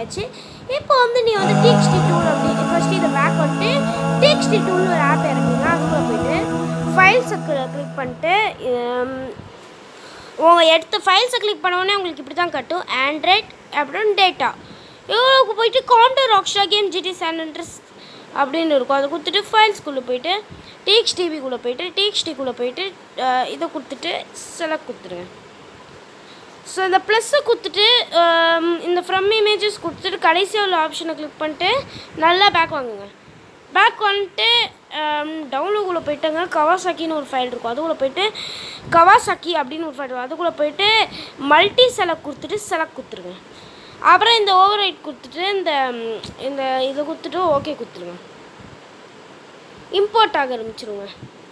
ஆயிடுச்சு இப்போ வந்து நீ வந்து டிஎக்ஸ்டி டூல் அப்படி ஃபஸ்ட்டு இதை பேக் வந்துட்டு டிஎக்ஸ்டி டூல்னு ஒரு ஆப் இறங்கினா அதுக்குள்ளே போயிட்டு ஃபைல்ஸை கிளிக் பண்ணிட்டு ஹம், உங்கள் எடுத்த ஃபைல்ஸை கிளிக் பண்ண உடனே உங்களுக்கு இப்படி தான் கட்டும் ஆண்ட்ராய்ட் அப்புறம் டேட்டா இவ்வளோக்கு போயிட்டு counter Rockstar game GT San interest அப்படின்னு இருக்கும் அதை கொடுத்துட்டு ஃபைல்ஸ்குள்ளே போயிட்டு டிஎக்ஸ் டிவிக்குள்ளே போயிட்டு டிஎக்ஸ்டிக்குள்ளே போயிட்டு அஹ், இதை கொடுத்துட்டு செலக்ட் கொடுத்துருங்க ஸோ இந்த ப்ளஸ்ஸை கொடுத்துட்டு ஹம், இந்த ஃப்ரம் இமேஜஸ் கொடுத்துட்டு கடைசியாக உள்ள ஆப்ஷனை கிளிக் பண்ணிட்டு நல்லா பேக் வாங்குங்க பேக் வந்துட்டு டவுன்லோடுக்குள்ளே போயிட்டுங்க கவாசாக்கின்னு ஒரு ஃபைல் இருக்கும் அதுக்குள்ளே போயிட்டு கவாசாக்கி அப்படின்னு ஒரு ஃபைல் இருக்கும் அதுக்குள்ளே போயிட்டு மல்டி செலக்ட் கொடுத்துட்டு செலக்ட் கொடுத்துருங்க அப்புறம் இந்த ஓவர் ரைட் கொடுத்துட்டு இந்த ம், இந்த இதை கொடுத்துட்டு ஓகே கொடுத்துருங்க இம்போர்ட் ஆக ஆரம்பிச்சிருங்க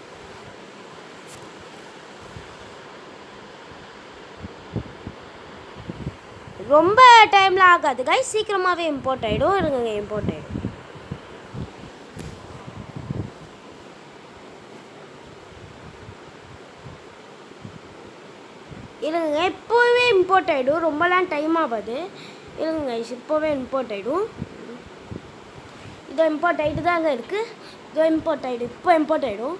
ரொம்ப டைம்லாம் ஆகாது காய் சீக்கிரமாகவே இம்போர்ட் ஆகிடும் இருங்க இம்போர்ட் ஆகிடும் இருங்க இப்போவே இம்போர்ட் ஆகிடும் ரொம்பலாம் டைம் ஆகாது இருங்க guys, இப்போவே இம்போர்ட் ஆகிடும் இதோ இம்போர்ட் ஆகிட்டு தாங்க இருக்குது இதோ இம்போர்ட் ஆகிடும் இப்போ இம்போர்ட் ஆகிடும்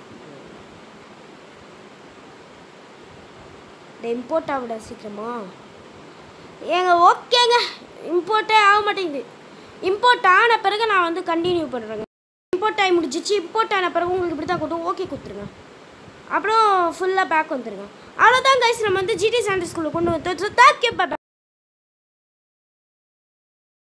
இந்த இம்போர்ட் ஆகிட சீக்கிரமா ஏங்க ஓகேங்க இம்போர்ட்டே ஆக மாட்டேங்குது இம்போர்ட் ஆன பிறகு நான் வந்து கண்டினியூ பண்ணுறேங்க இம்போர்ட் ஆகி முடிஞ்சிச்சு இம்போர்ட் ஆன பிறகு உங்களுக்கு இப்படி தான் கொடுத்து ஓகே கொடுத்துருங்க அப்புறம் ஃபுல்லாக பேக் வந்துருங்க அவ்வளோதான் கைஸ் நம்ம வந்து ஜிடி சாண்டர் ஸ்கூலில் கொண்டு வந்து தேங்க்யூ